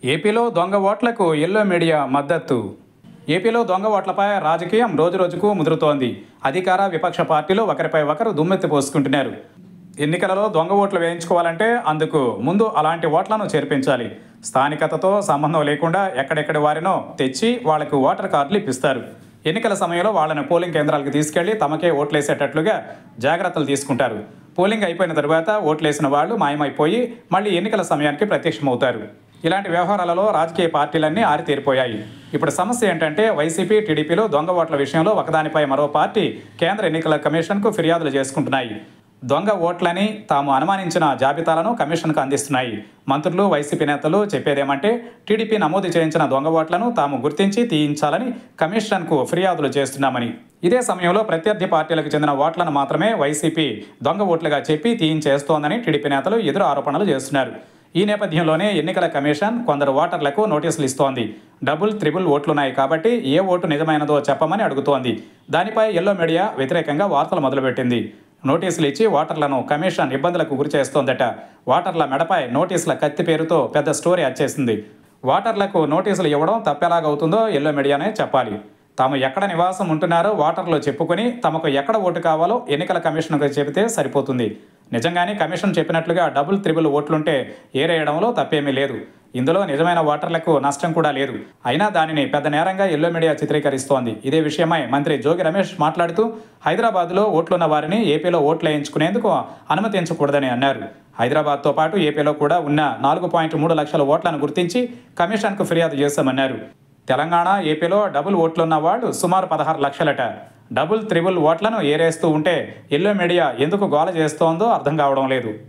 ఏపీలో దొంగ ఓట్లకు ఎల్లో మీడియా మద్దతు ఏపీలో దొంగ ఓట్లపై రాజకీయం రోజురోజుకు ముదురుతోంది అధికార విపక్ష పార్టీలు ఒకరిపై ఒకరు దుమ్మెత్తి పోసుకుంటున్నారు ఎన్నికలలో దొంగ ఓట్లు వేయించుకోవాలంటే అందుకు ముందు అలాంటి ఓట్లను చేర్పించాలి స్థానికతతో సంబంధం లేకుండా ఎక్కడెక్కడి వారినో తెచ్చి వాళ్లకు ఓటర్ కార్డులు ఇప్పిస్తారు ఎన్నికల సమయంలో వాళ్ళని పోలింగ్ కేంద్రాలకు తీసుకెళ్లి తమకే ఓట్లేసేటట్లుగా జాగ్రత్తలు తీసుకుంటారు పోలింగ్ అయిపోయిన తరువాత ఓట్లేసిన వాళ్ళు మాయమైపోయి మళ్ళీ ఎన్నికల సమయానికి ప్రత్యక్షమవుతారు ఇలాంటి వ్యవహారాలలో రాజకీయ పార్టీలన్నీ ఆరితేరిపోయాయి ఇప్పుడు సమస్య ఏంటంటే వైసీపీ టీడీపీలో దొంగ ఓట్ల విషయంలో ఒకదానిపై మరో పార్టీ కేంద్ర ఎన్నికల కమిషన్కు ఫిర్యాదులు చేసుకుంటున్నాయి దొంగ ఓట్లని తాము అనుమానించిన జాబితాలను కమిషన్కు అందిస్తున్నాయి మంత్రులు వైసీపీ నేతలు చెప్పేదేమంటే టీడీపీ నమోదు చేయించిన దొంగ ఓట్లను తాము గుర్తించి తీయించాలని కమిషన్కు ఫిర్యాదులు చేస్తున్నామని ఇదే సమయంలో ప్రత్యర్థి పార్టీలకు చెందిన ఓట్లను మాత్రమే వైసీపీ దొంగ ఓట్లుగా చెప్పి తీయించేస్తోందని టీడీపీ నేతలు ఎదురు ఆరోపణలు చేస్తున్నారు ఈ నేపథ్యంలోనే ఎన్నికల కమిషన్ కొందరు ఓటర్లకు నోటీసులు ఇస్తోంది డబుల్ త్రిబుల్ ఓట్లున్నాయి కాబట్టి ఏ ఓటు నిజమైనదో చెప్పమని అడుగుతోంది దానిపై ఎల్లో మీడియా వ్యతిరేకంగా వార్తలు మొదలుపెట్టింది నోటీసులు ఇచ్చి ఓటర్లను కమిషన్ ఇబ్బందులకు గురి చేస్తోందట ఓటర్ల మెడపై నోటీసుల కత్తి పేరుతో పెద్ద స్టోరీ వచ్చేసింది ఓటర్లకు నోటీసులు ఇవ్వడం తప్పేలాగవుతుందో ఎల్లో మీడియానే చెప్పాలి తాము ఎక్కడ నివాసం ఉంటున్నారో ఓటర్లు చెప్పుకొని తమకు ఎక్కడ ఓటు కావాలో ఎన్నికల కమిషన్కు చెబితే సరిపోతుంది నిజంగానే కమిషన్ చెప్పినట్లుగా డబుల్ త్రిబుల్ ఓట్లుంటే ఏరేయడంలో తప్పేమీ లేదు ఇందులో నిజమైన ఓటర్లకు నష్టం కూడా లేదు అయినా దానిని పెద్ద నేరంగా ఎల్లో మీడియా చిత్రీకరిస్తోంది ఇదే విషయమై మంత్రి జోగి రమేష్ మాట్లాడుతూ హైదరాబాద్లో ఓట్లున్న వారిని ఏపీలో ఓట్లు వేయించుకునేందుకు అనుమతించకూడదని అన్నారు హైదరాబాద్తో పాటు ఏపీలో కూడా ఉన్న నాలుగు పాయింట్ మూడు లక్షల ఓట్లను గుర్తించి కమిషన్కు ఫిర్యాదు చేశామన్నారు తెలంగాణ ఏపీలో డబుల్ ఓట్లున్న వాళ్ళు సుమారు పదహారు లక్షలట డబుల్ త్రిబుల్ ఓట్లను ఏరేస్తూ ఉంటే ఎల్లో మీడియా ఎందుకు గోల చేస్తోందో అర్థం కావడం లేదు